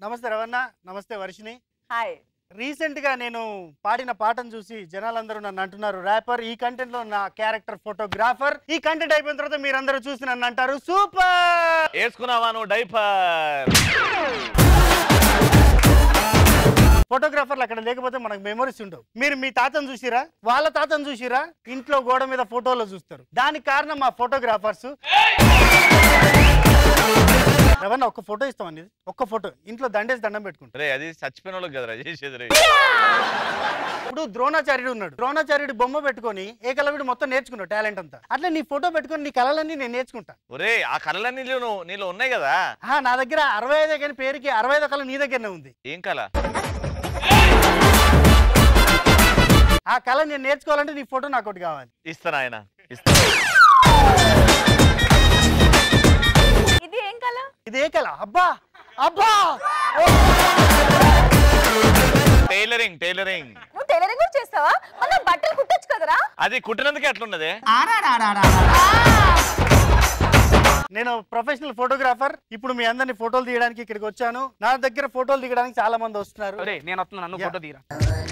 నమస్తే రవణ నమస్తే వర్షిని హాయ్ రీసెంట్ గా నేను పాడిన పాటను చూసి జనాలందరూ నన్ను అంటున్నారు ర్యాపర్ ఈ కంటెంట్ లో నా క్యారెక్టర్ ఫోటోగ్రాఫర్ ఈ కంటెంట్ అయిపోయిన తర్వాత మీరందరూ చూసి నన్ను అంటారు సూపర్ వేసుకున్నావా నువ్వు డైపర్ ఫోటోగ్రాఫర్లు అక్కడ లేకపోతే మనకు మెమరీస్ ఉండవు మీరు మీ తాతను చూసిరా వాళ్ళ తాతను చూసిరా ఇంట్లో గోడ మీద ఫోటోలో చూస్తారు దానికి కారణం మా ఫోటోగ్రాఫర్స్ ఎవరన్నా ఒక్క ఫోటో ఇస్తామని ఒక్క ఫోటో ఇంట్లో దండేసి దండం పెట్టుకుంటారు రే అది చచ్చిపోయిన వాళ్ళకి కదరా చేసేది రే ఇప్పుడు ద్రోణాచార్యుడు ఉన్నాడు ద్రోణాచార్యుడు బొమ్మ పెట్టుకొని ఏకలవ్యుడు మొత్తం నేర్చుకున్నాడు టాలెంట్ అంతా అట్లా నీ ఫోటో పెట్టుకొని నీ కళలన్నీ నేను నేర్చుకుంటా ఒరే ఆ కళలన్నీ నీలో నీలో ఉన్నాయి కదా ఆ, నా దగ్గర అరవై ఐదే కానీ పేరుకి అరవై ఐదో కళ నీ దగ్గరనే ఉంది ఏం కళ ఆ కళ నేను నేర్చుకోవాలంటే నీ ఫోటో నాకు ఒకటి కావాలి ఇస్తాను ఆయన ఇస్తా ఇది ఏం కల ఇది ఏ కళ అబ్బా అబ్బా ఓ! టైలరింగ్ టైలరింగ్ నువ్వు టైలరింగ్ కూడా చేస్తావా మన బట్టలు కుట్టొచ్చు కదరా అది కుట్టినందుకే అట్లున్నదే నేను ప్రొఫెషనల్ ఫోటోగ్రాఫర్ ఇప్పుడు మీ అందరిని ఫోటోలు తీయడానికి ఇక్కడికి వచ్చాను నా దగ్గర ఫోటోలు దిగడానికి చాలా మంది వస్తున్నారు అరే నేను వస్తున్నాను నన్ను Yeah. ఫోటో తీరా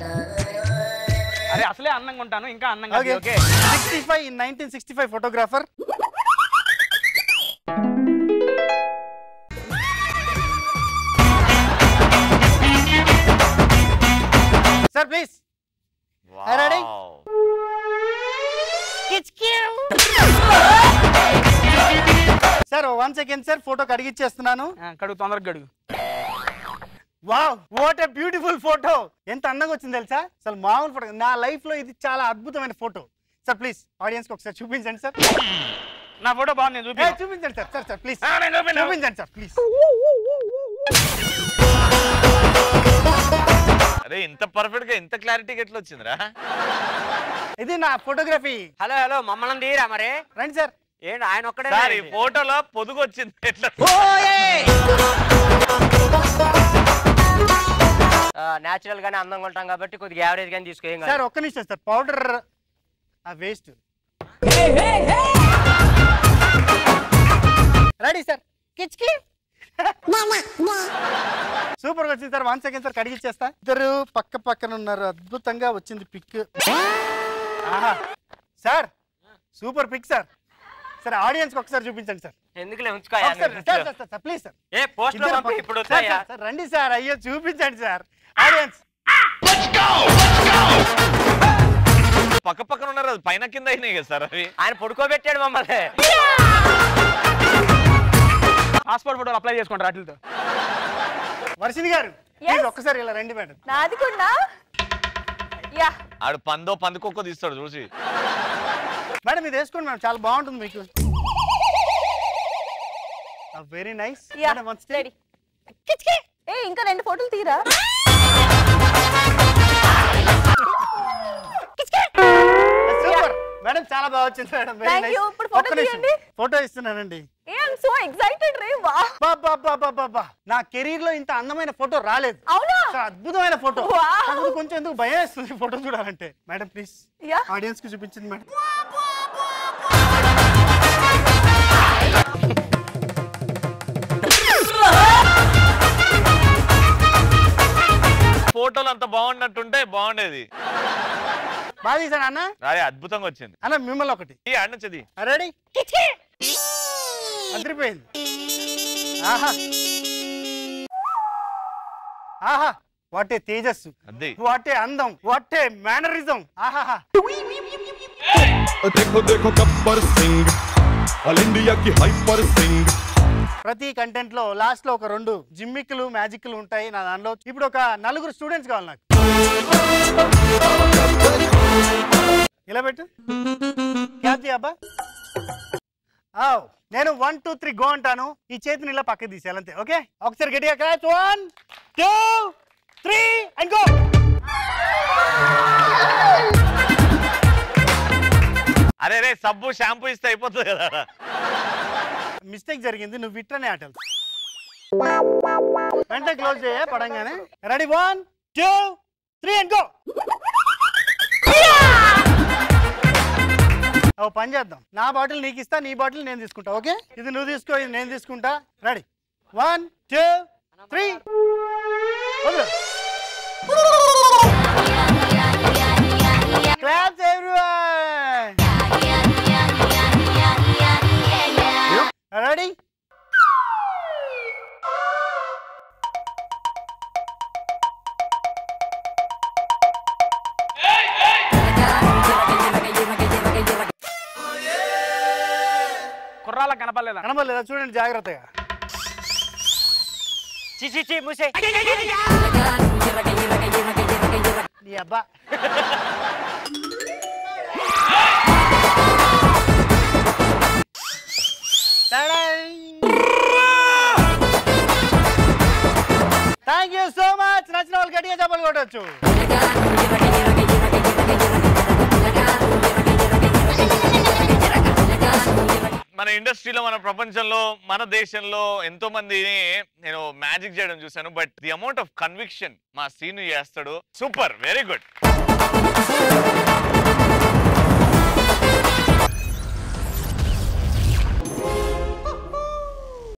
అరే అసలే అందంగా ఉంటాను ఇంకా అందంగా okay okay sixty five in nineteen sixty five photographer sir please Ready? Wow. Sir one second sir photo కడిగిచ్చేస్తున్నాను కడుగు తొందరగా కడుగు wow what a beautiful photo ఎంత అందంగా వచ్చింది తెలుసా అసలు మామూలు ఫోటో నా లైఫ్ లో ఇది చాలా అద్భుతమైన ఫోటో సార్ ప్లీజ్ ఆడియన్స్ కి ఒకసారి చూపించండి సార్ నా ఫోటో బాగుంది నేను ఏ, చూపి చూపించండి సార్ సార్ సార్ ప్లీజ్ ఆ, నేను చూపిను. చూపించండి సార్ ప్లీజ్ అరే ఇంత పర్ఫెక్ట్ గా ఇంత క్లారిటీగా ఎట్లా వచ్చిందిరా ఇది నా ఫోటోగ్రఫీ హలో హలో మమ్మల్ని తీరా మరి రండి సార్ ఏంటి ఆయన ఒక్కడే సార్ ఈ ఫోటోలో పొదుగు వచ్చింది ఎట్లా న్యాచురల్ గానే అందంగా ఉంటాం కాబట్టి కొద్దిగా యావరేజ్ గానే తీసుకో ఏం కాదు. సార్ ఒక్క నిమిషం సార్ పౌడర్ ఆ వేస్ట్ రెడీ సార్ కిచ్కి సూపర్ గా వచ్చింది సార్ వన్ సెకండ్ సార్ కడిగిచ్చేస్తా ఇద్దరు పక్క పక్కన ఉన్నారు అద్భుతంగా వచ్చింది పిక్ ఆహా sir super pic sir sir audience ఒకసారి చూపించండి సార్ ఎందుకులే ఉంచుకో ఒకసారి sir sir sir, sir please sir ఏ పోస్ట్ లో ఇద్దరు పంపి పక్క- ఇప్పుడు సార్, వస్తాయా సార్, సార్, రండి సార్ అయ్యో చూపించండి సార్ ఆడియన్స్ పక్క పక్కన ఉన్నారు అది పైన కింద అయినాయి కదా సార్ అవి ఆయన పడుకోబెట్టాడు మమ్మల్ని పాస్పోర్ట్ ఫోటోలు అప్లై చేసుకుంటారు వాటితో వర్షిని గారు ప్లీజ్ ఒక్కసారి ఇలా రండి మేడం నాది కూడా యా ఆడు పందో పందుకొక్క తీస్తాడు చూసి మేడం ఇది వేసుకోండి మేడం చాలా బాగుంటుంది మీకు very nice yeah madam once ready ఏ ఇంకా రెండు ఫోటోలు తీరా సూపర్ మేడం చాలా బాగా వచ్చింది madam very Thank nice you. ఇప్పుడు photo తీయండి. ఫోటో ఇస్తున్నానండి ఏ ఐమ్ సో ఎక్సైటెడ్ రే వా బాబా బాబా బాబా నా కెరీర్ లో ఇంత అందమైన ఫోటో రాలేదు అవునా చాలా అద్భుతమైన ఫోటో Wow. కాకపోతే కొంచెం ఎందుకు భయం వేస్తుంది ఫోటో చూడాలంటే మేడం ప్లీజ్ యా ఆడియన్స్ కి చూపించింది మేడం ఫోటోలు అంత బాగున్నట్టుంటే బాగుండేది బాగా తీసాను అన్న అదే అద్భుతంగా వచ్చింది అన్న మిమ్మల్ని ఒకటి ఈ ఆడినది రెడీ అదిరిపోయింది ఆహా ఆహా వాటే తేజస్సు అది వాటే అందం వాటే మేనరిజం ఆహాహా देखो देखो गब्बर सिंह ऑल इंडिया की हाइपर सिंह ప్రతి కంటెంట్ లో లాస్ట్ లో ఒక రెండు జిమ్మిక్లు మ్యాజిక్లు ఉంటాయి నా దానిలో ఇప్పుడు ఒక నలుగురు స్టూడెంట్స్ కావాలి నాకు ఇలా పెట్టు క్యాప్ చేయ అబ్బా ఆవ్. నేను వన్ టూ త్రీ గో అంటాను ఈ చేతిని ఇలా పక్కకి తీసేయాలి అంతే ఓకే ఒకసారి గట్టిగా క్రాచ్ one two three and go అరే రే సబ్బు షాంపూ ఇస్తే అయిపోతుంది కదా మిస్టేక్ జరిగింది నువ్వు విట్రనే ఆటలు వెంటనే క్లోజ్ చేయ పడంగానే ready one two three and go ఓ పని చేద్దాం నా బాటిల్ నీకు ఇస్తా నీ బాటిల్ నేను తీసుకుంటా ఓకే ఇది నువ్వు తీసుకో ఇది నేను తీసుకుంటా రెడీ వన్ టూ త్రీ వదిలు క్లాప్స్ ఎవ్రీవన్ రెడీ కుర్రాళ్ళకి కనపడలేదా కనబడలేదా చూడండి జాగ్రత్తగా చి చి చి మూసే నీ అబ్బా థ్యాంక్ యూ సో మచ్ నచ్చిన వాళ్ళు గట్టిగా చెప్పలు కొట్టచ్చు మన ఇండస్ట్రీలో మన ప్రపంచంలో మన దేశంలో ఎంతో మందిని నేను మ్యాజిక్ చేయడం చూశాను but the amount of conviction మా సీను చేస్తాడు సూపర్ వెరీ గుడ్